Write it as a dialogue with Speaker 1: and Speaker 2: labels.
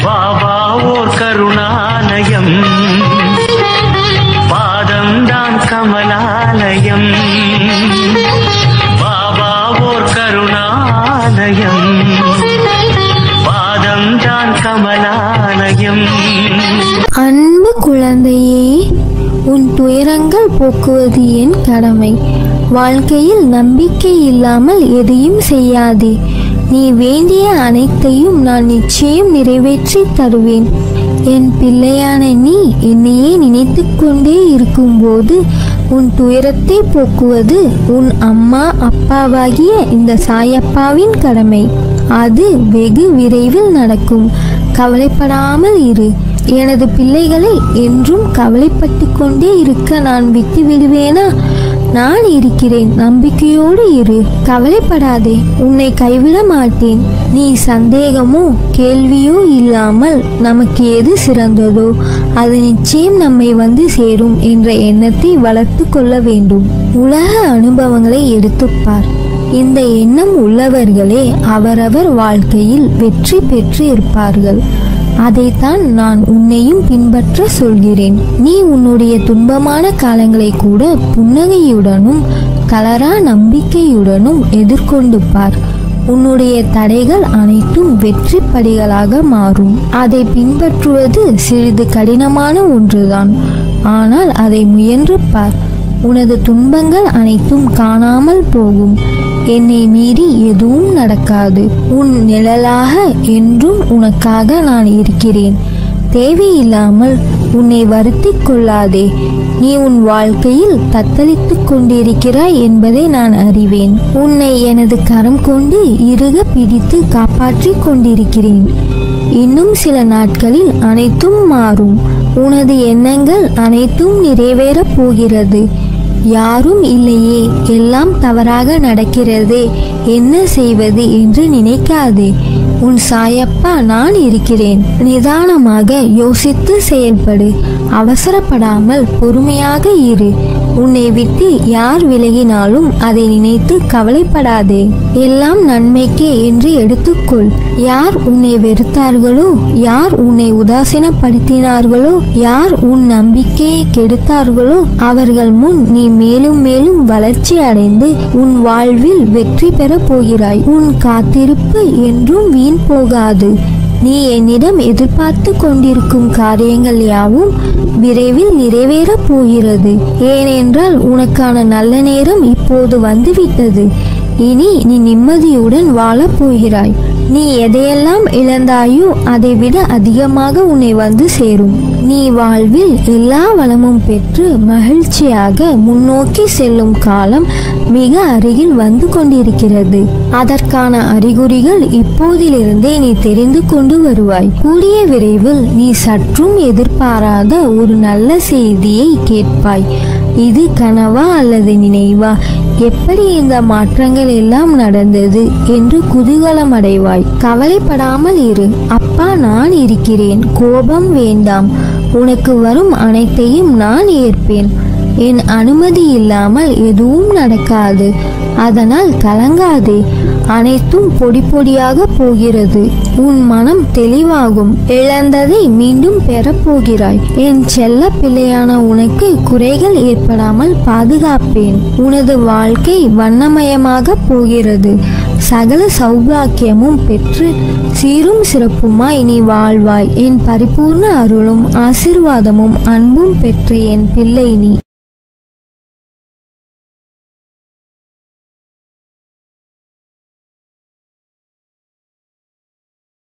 Speaker 1: பாபா ஓர் கருணாலயம் பாதம்தான் கமலாலயம் பாபா ஓர் கருணாலயம் பாதம்தான் கமலாலயம்
Speaker 2: அன்பு குழந்தையே உன் துயரங்கள் போக்குவது என் கடமை வாழ்க்கையில் நம்பிக்கை இல்லாமல் எதையும் செய்யாதே நீ வேண்டிய அனைத்தையும் நான் நிச்சயம் நிறைவேற்றி தருவேன் என் பிள்ளையான நீ என்னையே நினைத்து கொண்டே இருக்கும்போது உன் துயரத்தை போக்குவது உன் அம்மா அப்பாவாகிய இந்த சாயப்பாவின் கடமை அது வெகு விரைவில் நடக்கும் கவலைப்படாமல் இரு எனது பிள்ளைகளை என்றும் கவலைப்பட்டு கொண்டே இருக்க நான் விட்டு விடுவேனா நான் இருக்கிறேன் நம்பிக்கையோடு இரு கவலைப்படாதே உன்னை கைவிட மாட்டேன் நீ சந்தேகமோ கேள்வியோ இல்லாமல் நமக்கு எது சிறந்ததோ அது நிச்சயம் நம்மை வந்து சேரும் என்ற எண்ணத்தை வளர்த்து கொள்ள வேண்டும் உலக அனுபவங்களை எடுத்துப்பார் இந்த எண்ணம் உள்ளவர்களே அவரவர் வாழ்க்கையில் வெற்றி பெற்று இருப்பார்கள் அதைத்தான் நான் உன்னையும் பின்பற்ற சொல்கிறேன் நீ உன்னுடைய துன்பமான காலங்களை கூட புன்னகையுடனும் கலரா நம்பிக்கையுடனும் எதிர்கொண்டு பார் உன்னுடைய தடைகள் அனைத்தும் வெற்றி படிகளாக மாறும் அதை பின்பற்றுவது சிறிது கடினமான ஒன்றுதான் ஆனால் அதை முயன்று பார் உனது துன்பங்கள் அனைத்தும் காணாமல் போகும் என்னை மீறி எதுவும் நடக்காது உன் நிழலாக என்றும் உனக்காக நான் இருக்கிறேன் தேவையில்லாமல் உன்னை வருத்திக் கொள்ளாதே நீ உன் வாழ்க்கையில் தத்தளித்துக் கொண்டிருக்கிறாய் என்பதை நான் அறிவேன் உன்னை எனது கரம் கொண்டு இறுக பிடித்து காப்பாற்றிக் கொண்டிருக்கிறேன் இன்னும் சில நாட்களில் அனைத்தும் மாறும் உனது எண்ணங்கள் அனைத்தும் நிறைவேறப் போகிறது யாரும் இல்லையே எல்லாம் தவறாக நடக்கிறதே என்ன செய்வது என்று நினைக்காதே உன் சாயப்பா நான் இருக்கிறேன் நிதானமாக யோசித்து செயல்படு அவசரப்படாமல் பொறுமையாக இரு உன்னை விட்டு யார் விலகினாலும் அதை நினைத்து கவலைப்படாதே எல்லாம் நன்மைக்கே என்று எடுத்துக்கொள் யார் உன்னை வெறுத்தார்களோ யார் உன்னை உதாசீனப்படுத்தினார்களோ யார் உன் நம்பிக்கையை கெடுத்தார்களோ அவர்கள் முன் நீ மேலும் மேலும் வளர்ச்சி அடைந்து உன் வாழ்வில் வெற்றி பெறப் போகிறாய் உன் காத்திருப்பு என்றும் வீண் போகாது நீ என்னிடம் எதிர்பார்த்து கொண்டிருக்கும் காரியங்கள் யாவும் விரைவில் நிறைவேறப் போகிறது ஏனென்றால் உனக்கான நல்ல நேரம் இப்போது வந்துவிட்டது இனி நீ நிம்மதியுடன் வாழப் போகிறாய் நீ எதையெல்லாம் இழந்தாயோ அதை விட அதிகமாக உன்னை வந்து சேரும் நீ வாழ்வில் எல்லா வளமும் பெற்று மகிழ்ச்சியாக முன்னோக்கி செல்லும் காலம் மிக அருகில் வந்து கொண்டிருக்கிறது அதற்கான அறிகுறிகள் இப்போதிலிருந்தே நீ தெரிந்து கொண்டு வருவாய் கூடிய விரைவில் நீ சற்றும் எதிர்பாராத ஒரு நல்ல செய்தியை கேட்பாய் இது கனவா அல்லது நினைவா எப்படி இந்த மாற்றங்கள் எல்லாம் நடந்தது என்று குதூகலம் அடைவாய் கவலைப்படாமல் இரு அப்பா நான் இருக்கிறேன் கோபம் வேண்டாம் உனக்கு வரும் அனைத்தையும் நான் ஏற்பேன் என் அனுமதி இல்லாமல் எதுவும் நடக்காது அதனால் கலங்காதே அனைத்தும் பொடி பொடியாக போகிறது உன் மனம் தெளிவாகும் இழந்ததை மீண்டும் பெறப்போகிறாய் என் செல்ல பிள்ளையான உனக்கு குறைகள் ஏற்படாமல் பாதுகாப்பேன் உனது வாழ்க்கை வண்ணமயமாக போகிறது சகல சௌபாக்கியமும் பெற்று சீரும் சிறப்புமாய் நீ வாழ்வாய் என் பரிபூர்ண அருளும் ஆசிர்வாதமும் அன்பும் பெற்ற என் பிள்ளை நீ